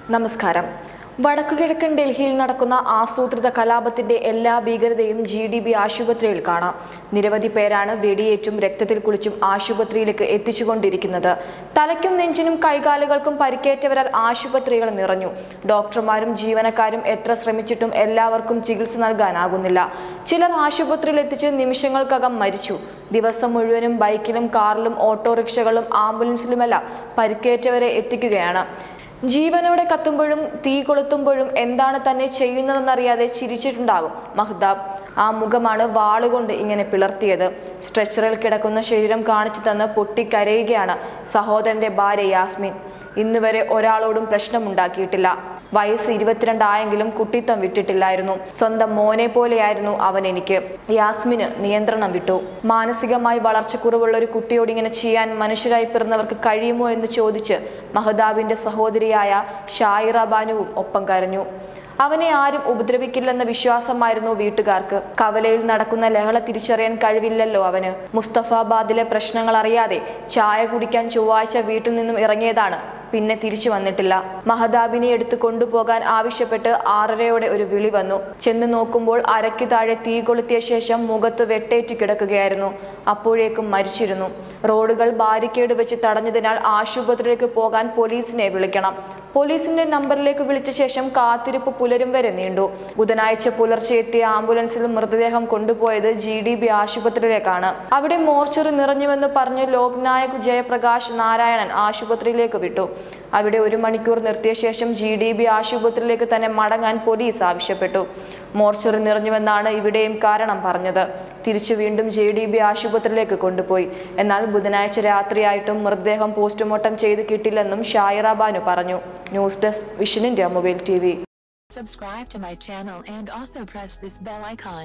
നമസ്കാരം വടക്കുകിഴക്കൻ ഡൽഹിയിൽ നടക്കുന്ന ആസൂത്രിത കലാപത്തിന്റെ എല്ലാ ഭീകരതയും ജി ഡി ബി ആശുപത്രിയിൽ കാണാം നിരവധി പേരാണ് വെടിയേറ്റും രക്തത്തിൽ കുളിച്ചും ആശുപത്രിയിലേക്ക് എത്തിച്ചുകൊണ്ടിരിക്കുന്നത് തലയ്ക്കും നെഞ്ചിനും കൈകാലുകൾക്കും പരിക്കേറ്റവരാൽ ആശുപത്രികൾ നിറഞ്ഞു ഡോക്ടർമാരും ജീവനക്കാരും എത്ര ശ്രമിച്ചിട്ടും എല്ലാവർക്കും ചികിത്സ നൽകാനാകുന്നില്ല ചിലർ ആശുപത്രിയിൽ എത്തിച്ച് നിമിഷങ്ങൾക്കകം മരിച്ചു ദിവസം മുഴുവനും ബൈക്കിലും കാറിലും ഓട്ടോറിക്ഷകളും ആംബുലൻസിലുമെല്ലാം പരിക്കേറ്റവരെ എത്തിക്കുകയാണ് ജീവനോടെ കത്തുമ്പോഴും തീ കൊളുത്തുമ്പോഴും എന്താണ് തന്നെ ചെയ്യുന്നതെന്നറിയാതെ ചിരിച്ചിട്ടുണ്ടാകും മഹ്താബ് ആ മുഖമാണ് വാളുകൊണ്ട് ഇങ്ങനെ പിളർത്തിയത് സ്ട്രെച്ചറിൽ കിടക്കുന്ന ശരീരം കാണിച്ചു തന്ന് പൊട്ടിക്കരയുകയാണ് സഹോദരന്റെ ഭാര്യ യാസ്മിൻ ഇന്നുവരെ ഒരാളോടും പ്രശ്നമുണ്ടാക്കിയിട്ടില്ല വയസ്സ് ഇരുപത്തിരണ്ടായെങ്കിലും കുട്ടിത്തം വിട്ടിട്ടില്ലായിരുന്നു സ്വന്തം മോനെ പോലെയായിരുന്നു അവൻ എനിക്ക് യാസ്മിന് നിയന്ത്രണം വിട്ടു മാനസികമായി വളർച്ചക്കുറവുള്ള ഒരു കുട്ടിയോട് ഇങ്ങനെ ചെയ്യാൻ മനുഷ്യരായി പിറന്നവർക്ക് കഴിയുമോ എന്ന് ചോദിച്ച് മഹദാബിന്റെ സഹോദരിയായ ഷായിറ ബാനുവും ഒപ്പം കരഞ്ഞു അവനെ ആരും ഉപദ്രവിക്കില്ലെന്ന വിശ്വാസമായിരുന്നു വീട്ടുകാർക്ക് കവലയിൽ നടക്കുന്ന ലഹള തിരിച്ചറിയാൻ കഴിവില്ലല്ലോ അവന് മുസ്തഫാബാദിലെ പ്രശ്നങ്ങൾ അറിയാതെ ചായ കുടിക്കാൻ ചൊവ്വാഴ്ച വീട്ടിൽ നിന്നും ഇറങ്ങിയതാണ് പിന്നെ തിരിച്ചു വന്നിട്ടില്ല മഹദാബിനെ എടുത്തു കൊണ്ടുപോകാൻ ആവശ്യപ്പെട്ട് ആറരയോടെ ഒരു വിളി വന്നു ചെന്ന് നോക്കുമ്പോൾ അരയ്ക്ക് താഴെ തീ കൊളുത്തിയ ശേഷം മുഖത്ത് വെട്ടേറ്റ് കിടക്കുകയായിരുന്നു അപ്പോഴേക്കും മരിച്ചിരുന്നു റോഡുകൾ ബാരിക്കേഡ് വെച്ച് തടഞ്ഞതിനാൽ ആശുപത്രിയിലേക്ക് പോകാൻ പോലീസിനെ വിളിക്കണം പോലീസിന്റെ നമ്പറിലേക്ക് വിളിച്ച ശേഷം കാത്തിരിപ്പ് പുലരും വരെ നീണ്ടു ബുധനാഴ്ച പുലർച്ചെ എത്തിയ ആംബുലൻസിൽ മൃതദേഹം കൊണ്ടുപോയത് ജി ഡി ബി ആശുപത്രിയിലേക്കാണ് അവിടെ മോർച്ചറി നിറഞ്ഞുവെന്ന് പറഞ്ഞ് ലോക്നായക് ജയപ്രകാശ് നാരായണൻ ആശുപത്രിയിലേക്ക് വിട്ടു അവിടെ ഒരു മണിക്കൂർ നിർത്തിയ ശേഷം ജി ഡി ബി ആശുപത്രിയിലേക്ക് തന്നെ മടങ്ങാൻ പോലീസ് ആവശ്യപ്പെട്ടു മോർച്ചറി നിറഞ്ഞുവെന്നാണ് ഇവിടെയും കാരണം പറഞ്ഞത് തിരിച്ചു വീണ്ടും ജെ ഡി ബി ആശുപത്രിയിലേക്ക് കൊണ്ടുപോയി എന്നാൽ ബുധനാഴ്ച രാത്രിയായിട്ടും മൃതദേഹം പോസ്റ്റ്മോർട്ടം ചെയ്ത് കിട്ടില്ലെന്നും ഷായിറ ബാനു പറഞ്ഞു news desk vision India mobile T Subscribe to my channel and also press this bell icon.